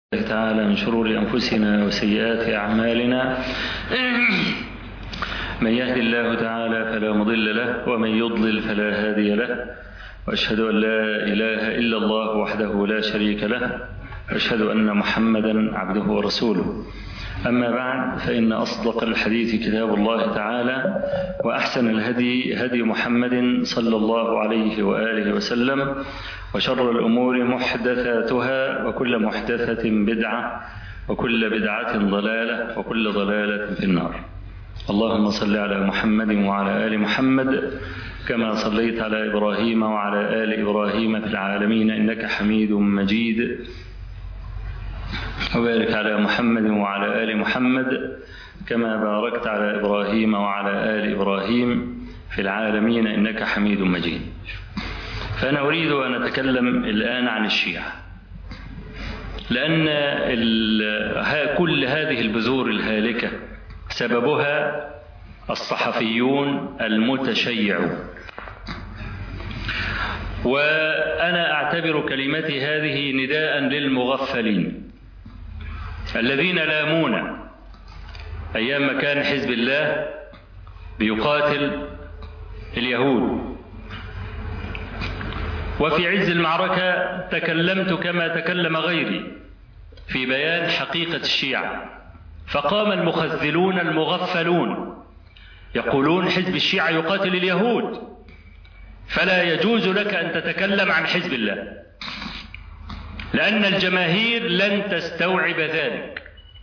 الله تعالى من شرور أنفسنا وسيئات أعمالنا من يهد الله تعالى فلا مضل له ومن يضلل فلا هادي له وأشهد أن لا إله إلا الله وحده لا شريك له وأشهد أن محمدا عبده ورسوله أما بعد فإن أصدق الحديث كتاب الله تعالى وأحسن الهدي هدي محمد صلى الله عليه وآله وسلم وشر الأمور محدثاتها وكل محدثة بدعة وكل بدعة ضلالة وكل ضلالة في النار اللهم صل على محمد وعلى آل محمد كما صليت على إبراهيم وعلى آل إبراهيم في العالمين إنك حميد مجيد وبارك على محمد وعلى آل محمد كما باركت على إبراهيم وعلى آل إبراهيم في العالمين إنك حميد مجيد فأنا أريد أن أتكلم الآن عن الشيعة لأن كل هذه البذور الهالكة سببها الصحفيون المتشيعون وأنا أعتبر كلمتي هذه نداء للمغفلين الذين لامونا أيام ما كان حزب الله بيقاتل اليهود وفي عز المعركة تكلمت كما تكلم غيري في بيان حقيقة الشيعة فقام المخذلون المغفلون يقولون حزب الشيعة يقاتل اليهود فلا يجوز لك أن تتكلم عن حزب الله لأن الجماهير لن تستوعب ذلك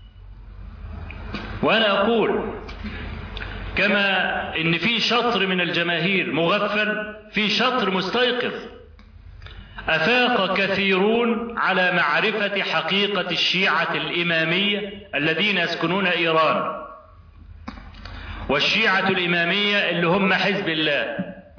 وأنا أقول كما إن في شطر من الجماهير مغفل في شطر مستيقظ أفاق كثيرون على معرفة حقيقة الشيعة الإمامية الذين يسكنون إيران والشيعة الإمامية اللي هم حزب الله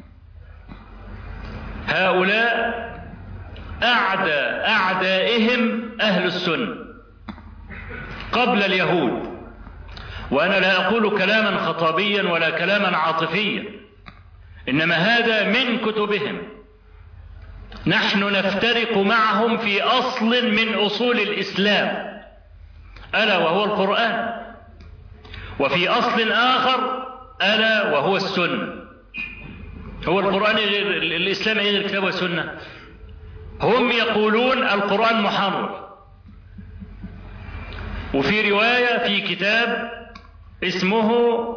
هؤلاء أعدى أعدائهم أهل السنة قبل اليهود وأنا لا أقول كلاما خطابيا ولا كلاما عاطفيا إنما هذا من كتبهم نحن نفترق معهم في أصل من أصول الإسلام ألا وهو القرآن وفي أصل آخر ألا وهو السنة هو القرآن غير الإسلام غير كتاب والسنة هم يقولون القرآن محرف وفي رواية في كتاب اسمه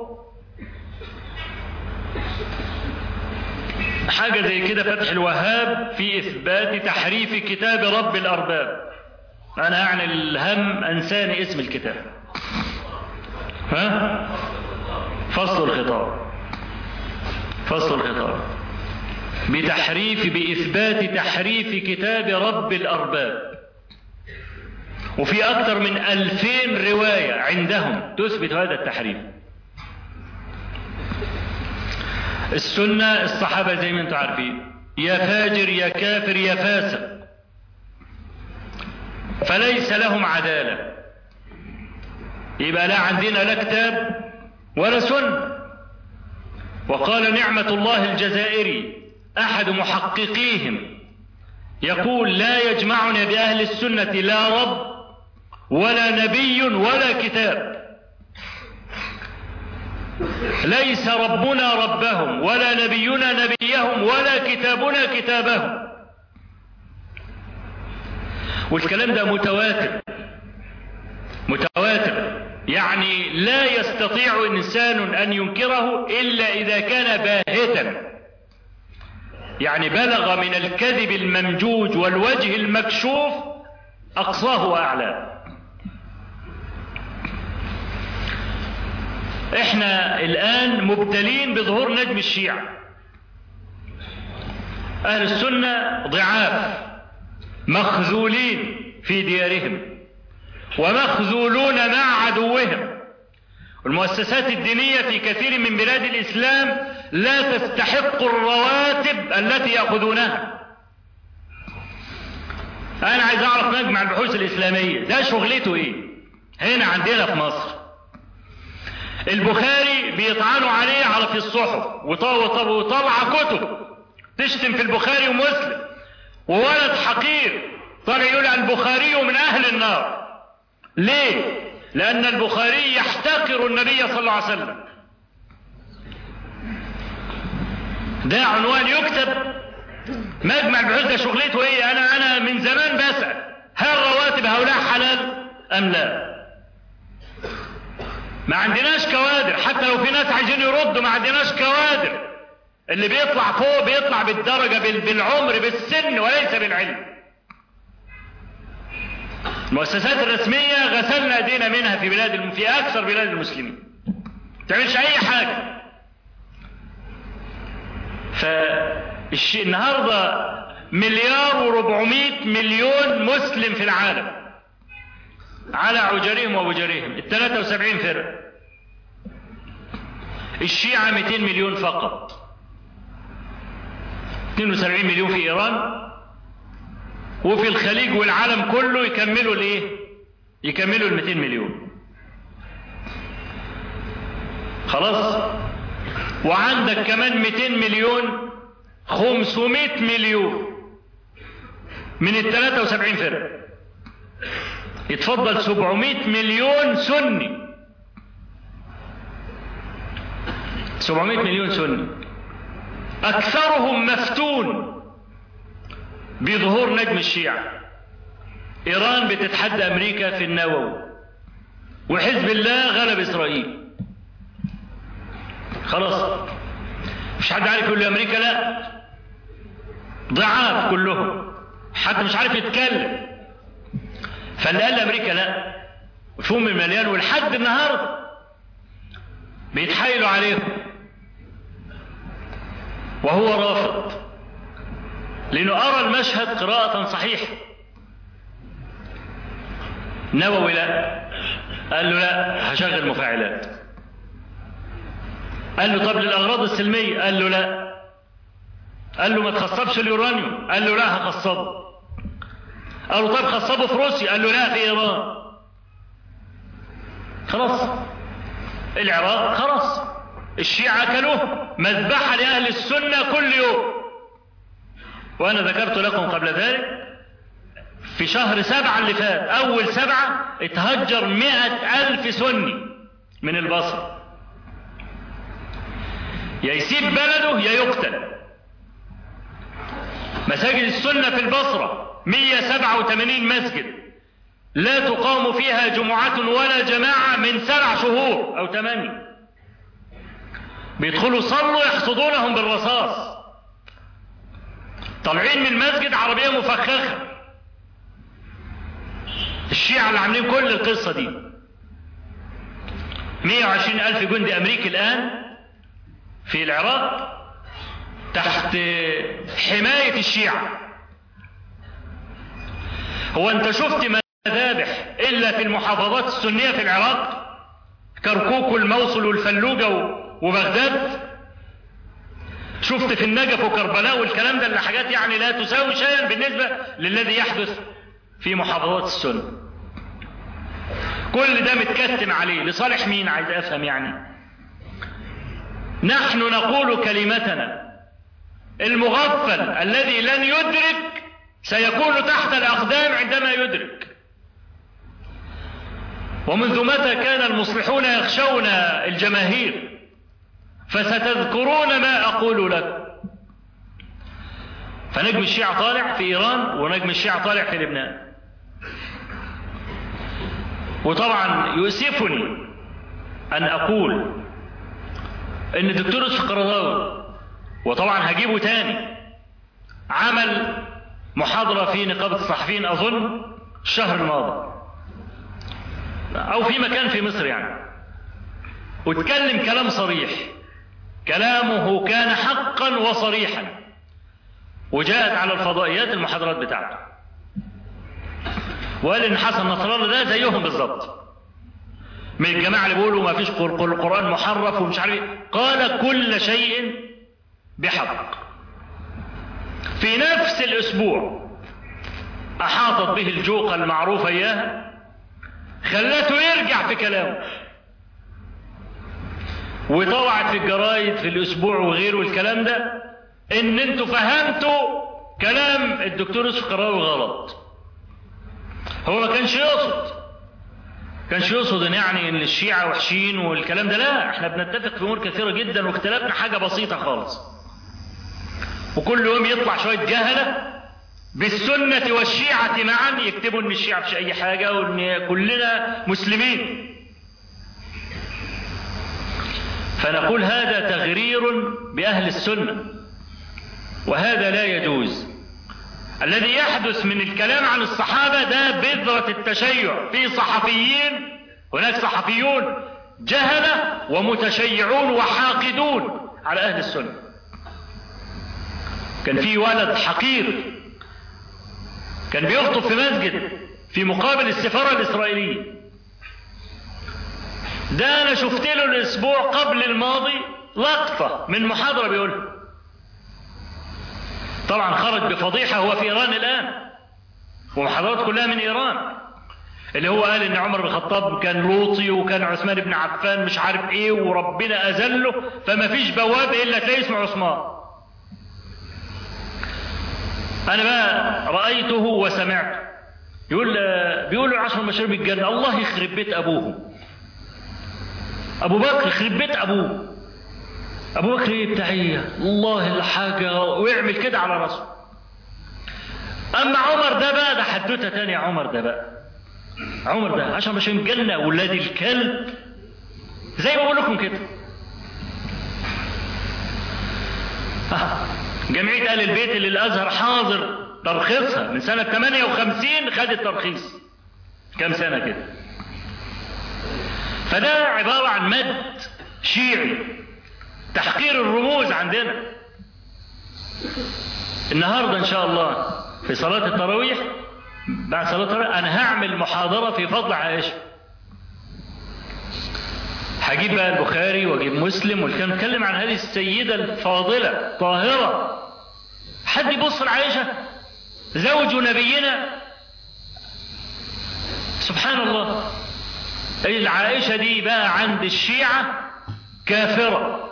حاجة زي كده فتح الوهاب في إثبات تحريف كتاب رب الأرباب أنا أعني الهم أنساني اسم الكتاب ها فصل الخطاب فصل الخطاب بتحريف بإثبات تحريف كتاب رب الأرباب وفي أكثر من ألفين رواية عندهم تثبت هذا التحريف السنة الصحابة زي ما انتم عارفين يا فاجر يا كافر يا فاسق فليس لهم عدالة يبقى لا عندنا لا كتاب ولا سنة وقال نعمة الله الجزائري أحد محققيهم يقول لا يجمعنا بأهل السنة لا رب ولا نبي ولا كتاب ليس ربنا ربهم ولا نبينا نبيهم ولا كتابنا كتابهم والكلام ده متواتر متواتر يعني لا يستطيع إنسان أن ينكره إلا إذا كان باهتا يعني بلغ من الكذب الممجوج والوجه المكشوف أقصاه وأعلاه احنا الآن مبتلين بظهور نجم الشيعة أهل السنة ضعاف مخذولين في ديارهم ومخذولون مع عدوهم والمؤسسات الدينية في كثير من بلاد الإسلام لا تستحق الرواتب التي يأخذونها أنا عايز أعرف مجمع البحوث الإسلامية ده شغلته إيه هنا عندنا في مصر البخاري بيطعنوا عليه على في الصحف وطلع كتب تشتم في البخاري ومسلم وولد حقير طلع يقول البخاري من أهل النار ليه؟ لأن البخاري يحتقر النبي صلى الله عليه وسلم ده عنوان يكتب مجمع البحوث ده شغلته ايه انا انا من زمان بسأل هل رواتب هؤلاء حلال ام لا ما عندناش كوادر حتى لو في ناس عايزين يردوا ما عندناش كوادر اللي بيطلع فوق بيطلع بالدرجة بالعمر بالسن وليس بالعلم المؤسسات الرسمية غسلنا ايدينا منها في بلاد الم... في اكثر بلاد المسلمين تعملش اي حاجة فالشيء النهاردة مليار وربعمائة مليون مسلم في العالم على عجرهم وبجرهم ال 73 فرق الشيعة 200 مليون فقط 72 مليون في إيران وفي الخليج والعالم كله يكملوا الايه يكملوا ال 200 مليون خلاص وعندك كمان 200 مليون 500 مليون من ال 73 فرق يتفضل 700 مليون سني 700 مليون سني أكثرهم مفتون بظهور نجم الشيعة إيران بتتحدى أمريكا في النووي وحزب الله غلب إسرائيل خلاص مش حد عارف يقول لأمريكا لا ضعاف كلهم حد مش عارف يتكلم فاللي قال لأمريكا لا فم مليان ولحد النهارده بيتحايلوا عليهم وهو رافض لأنه أرى المشهد قراءة صحيحة نووي لا قال له لا هشغل مفاعلات قال له طب للأغراض السلمية قال له لا قال له ما تخصبش اليورانيوم قال له لا هخصبه قال له طب خصبه في روسيا قال له لا في إيران خلاص العراق خلاص الشيعة أكلوه مذبحة لأهل السنة كل يوم وأنا ذكرت لكم قبل ذلك في شهر سبعة اللي فات أول سبعة اتهجر مئة ألف سني من البصرة يا يسيب بلده يا يقتل مساجد السنة في البصرة 187 مسجد لا تقام فيها جمعة ولا جماعة من سبع شهور أو ثمانية بيدخلوا صلوا يحصدونهم بالرصاص طالعين من مسجد عربية مفخخة الشيعة اللي عاملين كل القصة دي 120 ألف جندي أمريكي الآن في العراق تحت حماية الشيعة هو أنت شفت مذابح إلا في المحافظات السنية في العراق كركوك والموصل والفلوجة وبغداد شفت في النجف وكربلاء والكلام ده اللي حاجات يعني لا تساوي شيئا بالنسبة للذي يحدث في محافظات السنة كل ده متكتم عليه لصالح مين عايز افهم يعني نحن نقول كلمتنا المغفل الذي لن يدرك سيكون تحت الأقدام عندما يدرك ومنذ متى كان المصلحون يخشون الجماهير فستذكرون ما أقول لكم فنجم الشيعة طالع في إيران ونجم الشيعة طالع في لبنان وطبعا يؤسفني أن أقول أن الدكتور يوسف القرضاوي وطبعا هجيبه تاني عمل محاضرة في نقابة الصحفيين أظن الشهر الماضي أو في مكان في مصر يعني واتكلم كلام صريح كلامه كان حقا وصريحا وجاءت على الفضائيات المحاضرات بتاعته وقال ان حسن نصر الله ده زيهم بالظبط من الجماعه اللي بيقولوا ما فيش القران محرف ومش عارف قال كل شيء بحق في نفس الاسبوع احاطت به الجوقه المعروفه اياها خلته يرجع في كلامه وطلعت في الجرايد في الاسبوع وغيره الكلام ده ان انتوا فهمتوا كلام الدكتور يوسف قراوي غلط هو ما كانش يقصد كانش يقصد ان يعني ان الشيعة وحشين والكلام ده لا احنا بنتفق في امور كثيرة جدا واختلافنا حاجة بسيطة خالص وكل يوم يطلع شوية جهلة بالسنة والشيعة معا يكتبوا ان الشيعة مش اي حاجة وان كلنا مسلمين فنقول هذا تغرير بأهل السنة وهذا لا يجوز الذي يحدث من الكلام عن الصحابة ده بذرة التشيع في صحفيين هناك صحفيون جهلة ومتشيعون وحاقدون على أهل السنة كان في ولد حقير كان بيخطب في مسجد في مقابل السفارة الإسرائيلية ده أنا شفت له الأسبوع قبل الماضي لقطة من محاضرة بيقولها طبعا خرج بفضيحة هو في إيران الآن ومحاضرات كلها من إيران اللي هو قال إن عمر بن الخطاب كان لوطي وكان عثمان بن عفان مش عارف إيه وربنا أذله فما فيش بواب إلا تلاقي اسمه عثمان أنا بقى رأيته وسمعته يقول بيقول له عشر مشارب الجنة الله يخرب بيت أبوهم أبو بكر يخرب بيت أبوه أبو بكر إيه بتاعية الله الحاجة ويعمل كده على راسه أما عمر ده بقى ده حدوتة تانية عمر ده بقى عمر ده عشان مش الجنة ولاد الكلب زي ما بقول لكم كده آه. جمعية آل البيت اللي الأزهر حاضر ترخيصها من سنة 58 خدت ترخيص كم سنة كده فده عبارة عن مد شيعي تحقير الرموز عندنا النهاردة إن شاء الله في صلاة التراويح بعد صلاة التراويح أنا هعمل محاضرة في فضل عائشة هجيب بقى البخاري واجيب مسلم والكلام نتكلم عن هذه السيدة الفاضلة الطاهرة حد يبص لعائشة زوج نبينا سبحان الله العائشة دي بقى عند الشيعة كافرة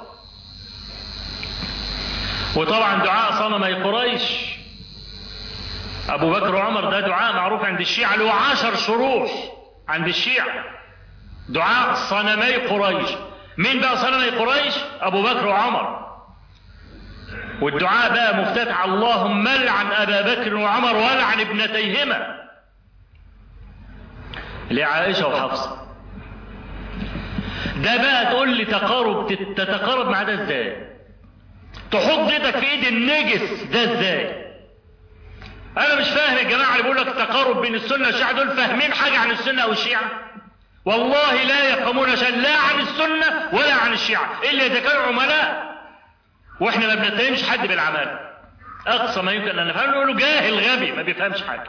وطبعا دعاء صنمي قريش أبو بكر وعمر ده دعاء معروف عند الشيعة له عشر شروح عند الشيعة دعاء صنمي قريش مين بقى صنمي قريش أبو بكر وعمر والدعاء بقى مفتتح اللهم لعن أبا بكر وعمر ولعن ابنتيهما لعائشة وحفصة ده بقى تقول لي تقارب تتقارب مع ده ازاي تحط ايدك في ايد النجس ده ازاي انا مش فاهم الجماعه اللي بيقول لك تقارب بين السنه والشيعه دول فاهمين حاجه عن السنه او الشيعه والله لا يفهمون شيئا لا عن السنه ولا عن الشيعه الا اذا كانوا عملاء واحنا ما بنتهمش حد بالعماله اقصى ما يمكن ان نفهم نقول له جاهل غبي ما بيفهمش حاجه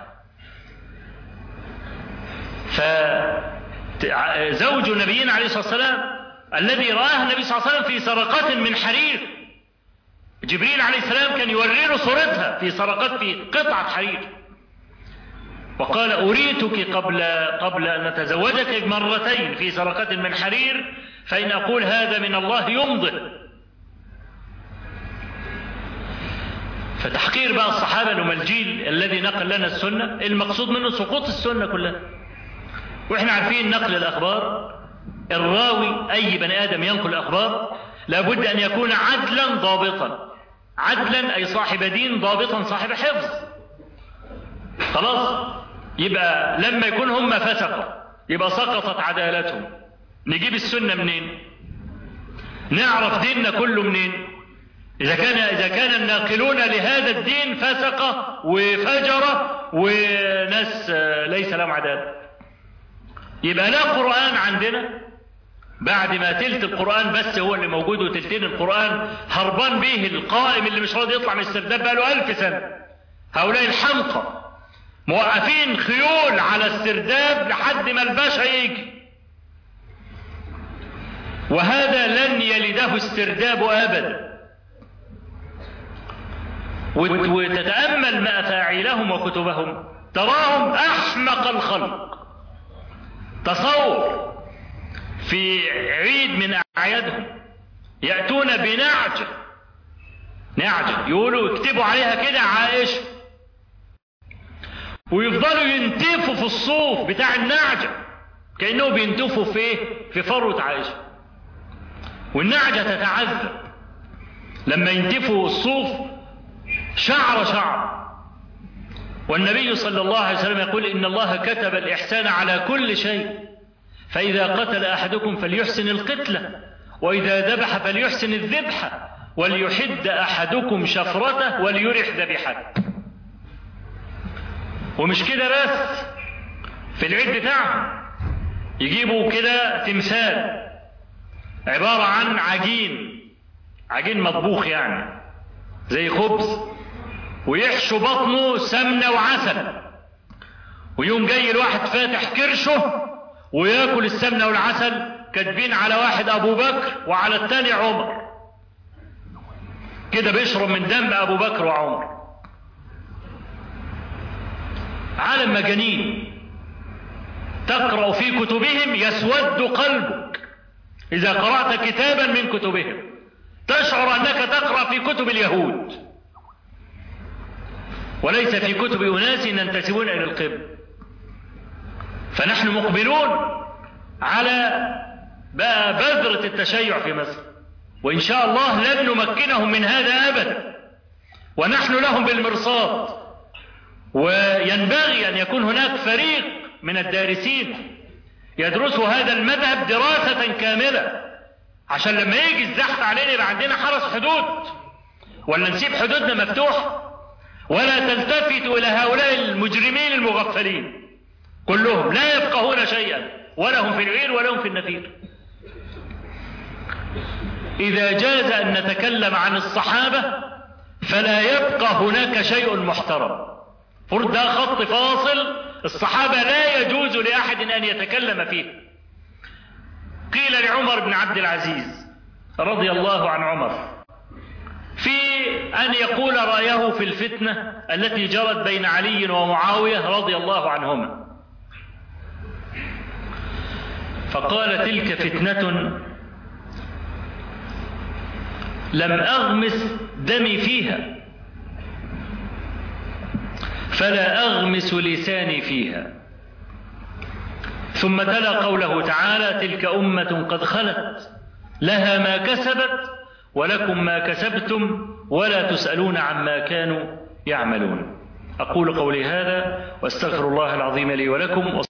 ف زوج نبينا عليه الصلاه والسلام الذي راه النبي صلى الله عليه وسلم في سرقات من حرير جبريل عليه السلام كان يوري له صورتها في سرقات في قطعة حرير وقال أريتك قبل قبل أن نتزوجك مرتين في سرقات من حرير فإن أقول هذا من الله يمضي فتحقير بقى الصحابة لهم الجيل الذي نقل لنا السنة المقصود منه سقوط السنة كلها واحنا عارفين نقل الأخبار الراوي أي بني آدم ينقل الأخبار لابد أن يكون عدلا ضابطا عدلا أي صاحب دين ضابطا صاحب حفظ خلاص يبقى لما يكون هم فسقوا يبقى سقطت عدالتهم نجيب السنة منين نعرف ديننا كله منين إذا كان إذا كان الناقلون لهذا الدين فسقة وفجرة وناس ليس لهم عدالة يبقى لا قرآن عندنا بعد ما تلت القرآن بس هو اللي موجود وتلتين القرآن هربان به القائم اللي مش راضي يطلع من السرداب بقاله ألف سنة هؤلاء الحمقى موقفين خيول على السرداب لحد ما الباشا يجي وهذا لن يلده السرداب أبدا وتتأمل مفاعيلهم وكتبهم تراهم أحمق الخلق تصور في عيد من أعيادهم يأتون بنعجة نعجة يقولوا اكتبوا عليها كده عائشة ويفضلوا ينتفوا في الصوف بتاع النعجة كأنهم بينتفوا في ايه؟ في فروة عائشة والنعجة تتعذب لما ينتفوا الصوف شعر شعر والنبي صلى الله عليه وسلم يقول إن الله كتب الإحسان على كل شيء فإذا قتل أحدكم فليحسن القتلة وإذا ذبح فليحسن الذبحة وليحد أحدكم شفرته وليرح ذبيحته ومش كده بس في العيد بتاعهم يجيبوا كده تمثال عبارة عن عجين عجين مطبوخ يعني زي خبز ويحشوا بطنه سمنة وعسل ويوم جاي الواحد فاتح كرشه وياكل السمنة والعسل كاتبين على واحد أبو بكر وعلى الثاني عمر كده بيشرب من دم أبو بكر وعمر عالم مجانين تقرأ في كتبهم يسود قلبك إذا قرأت كتابا من كتبهم تشعر أنك تقرأ في كتب اليهود وليس في كتب أناس ينتسبون إلى القبل فنحن مقبلون على بقى بذرة التشيع في مصر وإن شاء الله لن نمكنهم من هذا أبدا ونحن لهم بالمرصاد وينبغي أن يكون هناك فريق من الدارسين يدرسوا هذا المذهب دراسة كاملة عشان لما يجي الزحف علينا يبقى عندنا حرس حدود ولا نسيب حدودنا مفتوحة ولا تلتفتوا إلى هؤلاء المجرمين المغفلين كلهم لا يفقهون شيئا ولا هم في العير ولا هم في النفير إذا جاز أن نتكلم عن الصحابة فلا يبقى هناك شيء محترم فرد ده خط فاصل الصحابة لا يجوز لأحد أن يتكلم فيه قيل لعمر بن عبد العزيز رضي الله عن عمر في أن يقول رأيه في الفتنة التي جرت بين علي ومعاوية رضي الله عنهما فقال تلك فتنة لم أغمس دمي فيها فلا أغمس لساني فيها ثم تلا قوله تعالى تلك أمة قد خلت لها ما كسبت ولكم ما كسبتم ولا تسألون عما كانوا يعملون أقول قولي هذا واستغفر الله العظيم لي ولكم